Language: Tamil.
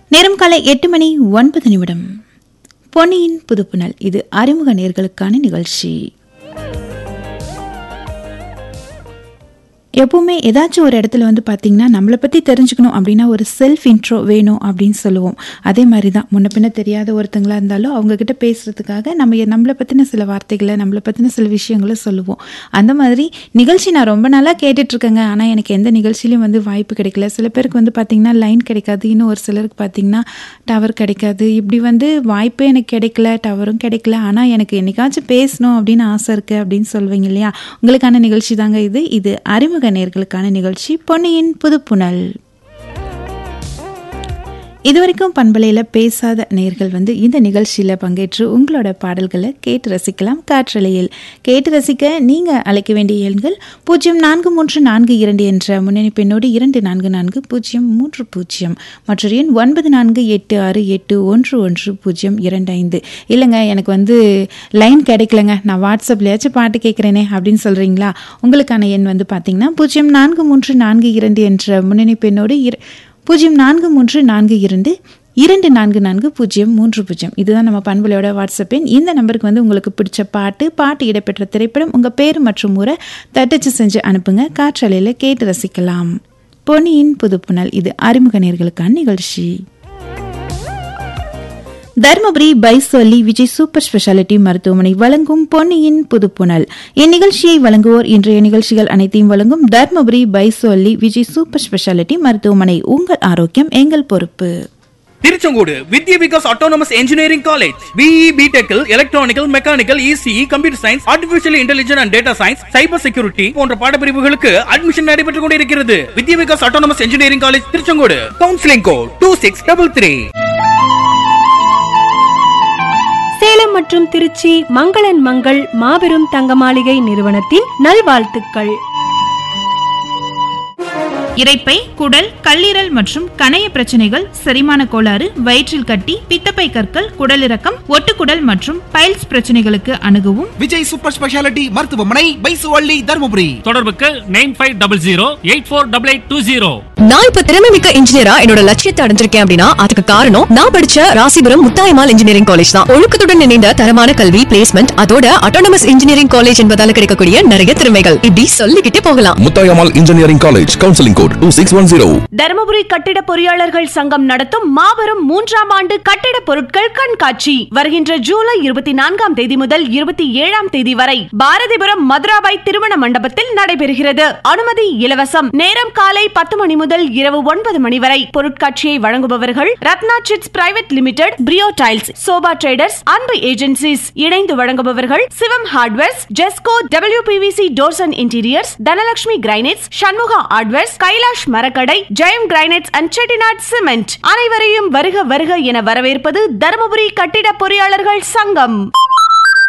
நேரம் காலை எட்டு மணி ஒன்பது நிமிடம் பொன்னியின் புதுப்புணல் இது அறிமுக நேர்களுக்கான நிகழ்ச்சி எப்பவுமே ஏதாச்சும் ஒரு இடத்துல வந்து பார்த்தீங்கன்னா நம்மளை பற்றி தெரிஞ்சுக்கணும் அப்படின்னா ஒரு செல்ஃப் இன்ட்ரோ வேணும் அப்படின்னு சொல்லுவோம் அதே மாதிரி தான் முன்ன பின்ன தெரியாத ஒருத்தங்களா இருந்தாலும் அவங்கக்கிட்ட பேசுகிறதுக்காக நம்ம நம்மளை பற்றின சில வார்த்தைகளை நம்மளை பற்றின சில விஷயங்களை சொல்லுவோம் அந்த மாதிரி நிகழ்ச்சி நான் ரொம்ப நாளாக கேட்டுட்ருக்கேங்க ஆனால் எனக்கு எந்த நிகழ்ச்சியிலையும் வந்து வாய்ப்பு கிடைக்கல சில பேருக்கு வந்து பார்த்திங்கன்னா லைன் கிடைக்காது இன்னும் ஒரு சிலருக்கு பார்த்திங்கன்னா டவர் கிடைக்காது இப்படி வந்து வாய்ப்பே எனக்கு கிடைக்கல டவரும் கிடைக்கல ஆனால் எனக்கு என்னைக்காச்சும் பேசணும் அப்படின்னு ஆசை இருக்குது அப்படின்னு சொல்வீங்க இல்லையா உங்களுக்கான நிகழ்ச்சி தாங்க இது இது அறிமுக நேர்களுக்கான நிகழ்ச்சி பொன்னியின் புதுப்புணல் இதுவரைக்கும் பண்பலையில் பேசாத நேர்கள் வந்து இந்த நிகழ்ச்சியில் பங்கேற்று உங்களோட பாடல்களை கேட்டு ரசிக்கலாம் காற்றலையில் கேட்டு ரசிக்க நீங்கள் அழைக்க வேண்டிய எண்கள் பூஜ்ஜியம் நான்கு மூன்று நான்கு இரண்டு என்ற முன்னணி பெண்ணோடு இரண்டு நான்கு நான்கு பூஜ்ஜியம் மூன்று பூஜ்ஜியம் மற்றொரு எண் ஒன்பது நான்கு எட்டு ஆறு எட்டு ஒன்று ஒன்று பூஜ்ஜியம் இரண்டு ஐந்து இல்லைங்க எனக்கு வந்து லைன் கிடைக்கலங்க நான் வாட்ஸ்அப்லையாச்சும் பாட்டு கேட்குறேனே அப்படின்னு சொல்கிறீங்களா உங்களுக்கான எண் வந்து பார்த்தீங்கன்னா பூஜ்ஜியம் நான்கு மூன்று நான்கு இரண்டு என்ற முன்னணி பெண்ணோடு இர பூஜ்ஜியம் நான்கு மூன்று நான்கு இரண்டு இரண்டு நான்கு நான்கு பூஜ்ஜியம் மூன்று பூஜ்ஜியம் இதுதான் நம்ம பண்பலையோட வாட்ஸ்அப் எண் இந்த நம்பருக்கு வந்து உங்களுக்கு பிடிச்ச பாட்டு பாட்டு இடம்பெற்ற திரைப்படம் உங்கள் பேர் மற்றும் ஊரை தட்டச்சு செஞ்சு அனுப்புங்க காற்றலையில் கேட்டு ரசிக்கலாம் பொன்னியின் புதுப்புணல் இது அறிமுக நேர்களுக்கான நிகழ்ச்சி தருமபுரி பைசொல்லி விஜய் சூப்பர் ஸ்பெஷாலிட்டி மருத்துவமனை வழங்கும் பொன்னியின் புதுப்புணல் இந்நிகழ்ச்சியை வழங்குவோர் இன்றைய நிகழ்ச்சிகள் அனைத்தையும் வழங்கும் தருமபுரி பைசொல்லி விஜய் சூப்பர் ஸ்பெஷாலிட்டி மருத்துவமனை உங்கள் ஆரோக்கியம் எங்கள் பொறுப்பு Tiruchengode Vidya Vikas autonomous engineering college BE பிடெக்கில் electronical mechanical ECE computer science artificial intelligence and data science cyber security போன்ற பாடப்பிரிவுகளுக்கு அட்மிஷன் நடைபெற்றுக் கொண்டிருக்கிறது Vidya Vikas autonomous engineering college Tiruchengode counselling code two six double three Salem மற்றும் திருச்சி மங்களன் மங்கள் மாபெரும் தங்க மாளிகை நிறுவனத்தின் நல்வாழ்த்துக்கள் இரைப்பை குடல் கல்லீரல் மற்றும் கணைய பிரச்சனைகள் செரிமான கோளாறு வயிற்றில் கட்டி பித்தப்பை கற்கள் குடலிறக்கம் ஒட்டுக்குடல் மற்றும் பைல்ஸ் பிரச்சனைகளுக்கு அணுகவும் விஜய் சூப்பர் ஸ்பெஷாலிட்டி மருத்துவமனை பைசுவள்ளி தருமபுரி தொடர்புக்கு nine five double zero eight four double eight two zero நான் இப்ப திறமை மிக்க இன்ஜினியரா என்னோட லட்சியத்தை அடைஞ்சிருக்கேன் அப்படின்னா அதுக்கு காரணம் நான் படிச்ச ராசிபுரம் முத்தாயமால் இன்ஜினியரிங் காலேஜ் தான் ஒழுக்கத்துடன் இணைந்த தரமான கல்வி பிளேஸ்மெண்ட் அதோட அட்டானமஸ் இன்ஜினியரிங் காலேஜ் என்பதால கிடைக்கக்கூடிய நிறைய திறமைகள் இப்படி சொல்லிக்கிட்டே போகலாம் Muthayammal engineering college counselling code two six one zero Dharmapuri கட்டிட பொறியாளர்கள் சங்கம் நடத்தும் மாபெரும் மூன்றாம் ஆண்டு கட்டிட பொருட்கள் கண்காட்சி வருகின்ற ஜூலை இருபத்தி நான்காம் தேதி முதல் இருபத்தி ஏழாம் தேதி வரை பாரதிபுரம் மதுராபாய் திருமண மண்டபத்தில் நடைபெறுகிறது அனுமதி இலவசம் நேரம் காலை பத்து மணி முதல் இரவு ஒன்பது மணி வரை பொருட்காட்சியை வழங்குபவர்கள் Ratna chits private limited Brio tiles Sobha traders Anbu agencies இணைந்து வழங்குபவர்கள் Sivam hardwares Jesco WPVC doors and interiors Dhanalakshmi granites Shanmuga hardwares Kailash மரக்கடை Jayam granites and Chettinad cement அனைவரையும் வருக வருக என வரவேற்பது தருமபுரி கட்டிட பொறியாளர்கள் சங்கம்